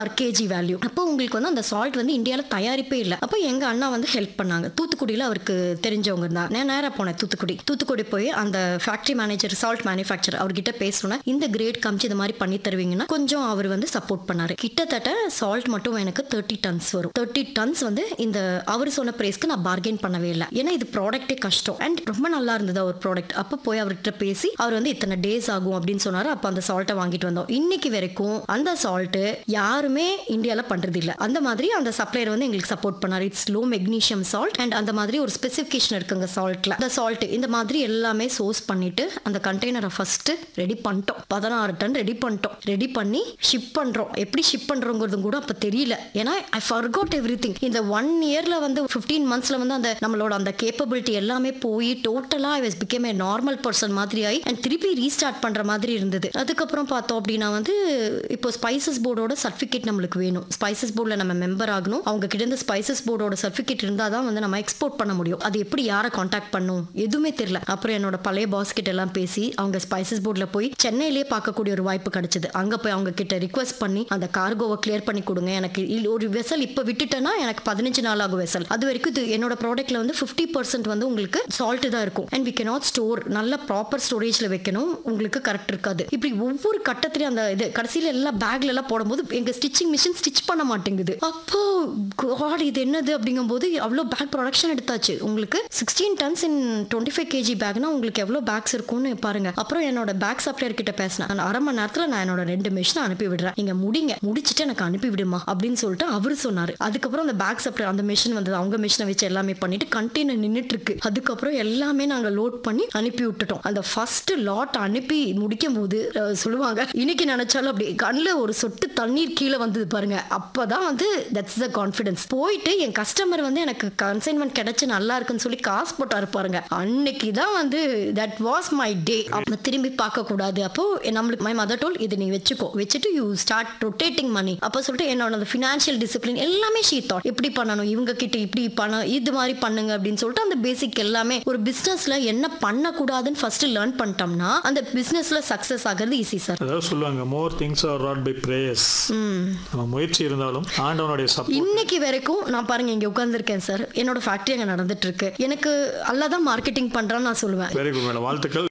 KG value அப்போ உங்களுக்கு வந்து அந்த சால்ட் வந்து இந்தியாவில் தயாரிப்பே இல்லை அப்போ எங்க அண்ணா வந்து ஹெல்ப் பண்ணாங்க தூத்துக்குடியில் அவருக்கு தெரிஞ்சவங்க தான் நான் நேராக போனேன் தூத்துக்குடி தூத்துக்குடி போய் அந்த ஃபேக்டரி மேனேஜர் சால்ட் மேனுஃபேக்சர் அவர்கிட்ட பேசணும் இந்த கிரேட் காமிச்சு இந்த மாதிரி பண்ணி தருவீங்கன்னா கொஞ்சம் அவர் வந்து சப்போர்ட் பண்ணாரு கிட்டத்தட்ட சால்ட் மட்டும் எனக்கு தேர்ட்டி டன்ஸ் வரும் தேர்ட்டி டன்ஸ் வந்து இந்த அவர் சொன்ன பிரைஸ்க்கு நான் பார்கெயின் பண்ணவே இல்லை ஏன்னா இது ப்ராடக்ட்டே கஷ்டம் அண்ட் ரொம்ப நல்லா இருந்தது அவர் ப்ராடக்ட் அப்போ போய் அவர்கிட்ட பேசி அவர் வந்து இத்தனை டேஸ் ஆகும் அப்படின்னு சொன்னாரு அப்போ அந்த சால்ட்டை வாங்கிட்டு வந்தோம் இன்னைக்கு வரைக்கும் அந்த சால்ட்டு யாருமே இந்தியாவில் பண்றது இல்ல அந்த மாதிரி அந்த சப்ளையர் வந்து எங்களுக்கு சப்போர்ட் பண்ணாரு it's low magnesium salt and அந்த மாதிரி ஒரு ஸ்பெசிஃபிகேஷன் இருக்குங்க சால்ட்ல அந்த சால்ட் இந்த மாதிரி எல்லாமே சோர்ஸ் பண்ணிட்டு அந்த கண்டெய்னரை ஃபர்ஸ்ட் ரெடி பண்ணிட்டோம் பதினாறு டன் ரெடி பண்ணிட்டோம் ரெடி பண்ணி ஷிப் பண்றோம் எப்படி ஷிப் பண்றோங்கிறதும் கூட அப்ப தெரியல ஏன்னா ஐ ஃபர்காட் எவ்ரி திங் இந்த ஒன் இயர்ல வந்து ஃபிஃப்டீன் மந்த்ஸ்ல வந்து அந்த நம்மளோட அந்த கேப்பபிலிட்டி எல்லாமே போய் டோட்டலா I was became a normal person மாதிரி ஆகி அண்ட் திருப்பி ரீஸ்டார்ட் பண்ற மாதிரி இருந்தது அதுக்கப்புறம் பார்த்தோம் அப்படின்னா வந்து இப்போ ஸ்பைசஸ் போர்டோட சர்டிஃபிகேட் நம்மளுக்கு வேணும் ஸ்பைசஸ் போர்டில் நம்ம மெம்பர் ஆகணும் அவங்க கிட்ட இருந்து ஸ்பைசஸ் போர்டோட சர்டிஃபிகேட் இருந்தால் தான் வந்து நம்ம எக்ஸ்போர்ட் பண்ண முடியும் அது எப்படி யாரை காண்டாக்ட் பண்ணும் எதுவுமே தெரியல அப்புறம் என்னோட பழைய பாஸ் கிட்ட எல்லாம் பேசி அவங்க ஸ்பைசஸ் போர்டில் போய் சென்னையிலேயே பார்க்கக்கூடிய ஒரு வாய்ப்பு கிடைச்சது அங்கே போய் அவங்க கிட்ட ரிக்வஸ்ட் பண்ணி அந்த கார்கோவை கிளியர் பண்ணி கொடுங்க எனக்கு இல்ல- ஒரு வெசல் இப்போ விட்டுட்டேன்னா எனக்கு பதினஞ்சு நாள் ஆகும் வெசல் அது வரைக்கும் இது என்னோட ப்ராடக்ட்ல வந்து ஃபிஃப்டி பர்சன்ட் வந்து உங்களுக்கு சால்ட் தான் இருக்கும் அண்ட் வி cannot ஸ்டோர் நல்ல ப்ராப்பர் ஸ்டோரேஜ்ல வைக்கணும் உங்களுக்கு கரெக்ட் இருக்காது இப்படி ஒவ்வொரு கட்டத்திலையும் அந்த இது கடைசியில எல்லாம் பேக்ல எல்லாம் போடும்போது எங்க ஸ்டிச்சிங் மிஷின் ஸ்டிச் பண்ண மாட்டேங்குது அப்போ காட் இது என்னது அப்படிங்கும்போது அவ்வளோ பேக் ப்ரொடக்ஷன் எடுத்தாச்சு உங்களுக்கு sixteen tons in twenty five KG பேக்னா உங்களுக்கு எவ்வளோ பேக்ஸ் இருக்கும்னு பாருங்க அப்புறம் என்னோட பேக் சப்ளையர் கிட்ட பேசினேன் நான் அரை மணி நேரத்தில் நான் என்னோட ரெண்டு மிஷினை அனுப்பி விடுறேன் நீங்க முடிங்க முடிச்சிட்டு எனக்கு அனுப்பி விடுமா அப்படின்னு சொல்லிட்டு அவரு சொன்னாரு அதுக்கப்புறம் அந்த பேக் சப்ளையர் அந்த மிஷின் வந்தது அவங்க மிஷினை வச்சு எல்லாமே பண்ணிட்டு கண்டெய்னர் நின்றுட்டு இருக்கு அதுக்கப்புறம் எல்லாமே நாங்க லோட் பண்ணி அனுப்பி விட்டுட்டோம் அந்த ஃபர்ஸ்ட் லாட் அனுப்பி முடிக்கும் போது அஹ், சொல்லுவாங்க இன்னைக்கு நினைச்சாலும் அப்படி கண்ணில் ஒரு சொட்டு தண்ணீர் கீழே வந்தது பாருங்க அப்பதான் வந்து தட்ஸ் த கான்ஃபிடன்ஸ் போயிட்டு என் கஸ்டமர் வந்து எனக்கு கன்சைன்மெண்ட் கிடைச்சு நல்லா இருக்குன்னு சொல்லி காசு போட்டாரு பாருங்க அன்னைக்கு தான் வந்து தட் வாஸ் மை டே அப்ப திரும்பி பார்க்க கூடாது அப்போ நம்மளுக்கு மை மதர் டோல் இது நீ வச்சுக்கோ வச்சுட்டு யூ ஸ்டார்ட் ரொட்டேட்டிங் மணி அப்போ சொல்லிட்டு என்னோட அந்த ஃபினான்ஷியல் டிசிப்ளின் எல்லாமே ஷீ தாட் எப்படி பண்ணணும் இவங்க கிட்ட இப்படி பண்ண இது மாதிரி பண்ணுங்க அப்படின்னு சொல்லிட்டு அந்த பேசிக் எல்லாமே ஒரு பிசினஸ்ல என்ன பண்ணக்கூடாதுன்னு ஃபர்ஸ்ட் லேர்ன் பண்ணிட்டோம்னா அந்த பிசினஸ்ல சக்சஸ் ஆகிறது ஈஸி சார் அதாவது சொல்லுவாங்க more things are wrought by prayers நம்ம முயற்சி இருந்தாலும் ஆண்டவனுடைய சப்போர்ட் இன்னைக்கு வரைக்கும் நான் பாருங்க இங்க உட்கார்ந்திருக்கேன் சார் என்னோட ஃபேக்டரி அங்க நடந்துட்டு இருக்கு எனக்கு அல்லதான் மார்க்கெட்டிங் பண்றான்னு நான் சொல்லுவேன் வெரி குட் மேடம் வாழ்த்துக்கள்